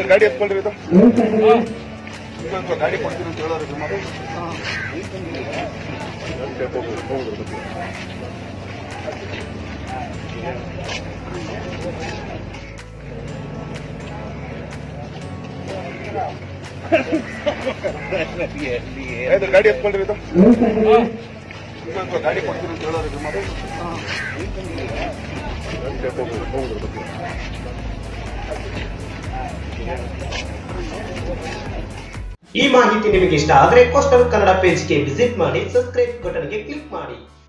ಗಾಡಿ ಎತ್ಕೊಳ್ರಿ ಇದು ಇದೊಂದು ಗಾಡಿ ಕೊಡ್ತೀನಿ ಅಂತ ಹೇಳೋರು ಇದು ಮಾತು. ಇದು ಗಾಡಿ ಎತ್ಕೊಳ್ರಿ ಇದು ಇದೊಂದು ಗಾಡಿ ಕೊಡ್ತೀನಿ ಅಂತ ಹೇಳೋರು ಇದು ಮಾತು. ಈ ಮಾಹಿತಿ ನಿಮಗೆ ಇಷ್ಟ ಆದರೆ ಕೋಸ್ಟಲ್ ಕನ್ನಡ ಪೇಜ್ಗೆ ವಿಸಿಟ್ ಮಾಡಿ ಸಬ್ಸ್ಕ್ರೈಬ್ ಬಟನ್ಗೆ ಕ್ಲಿಕ್ ಮಾಡಿ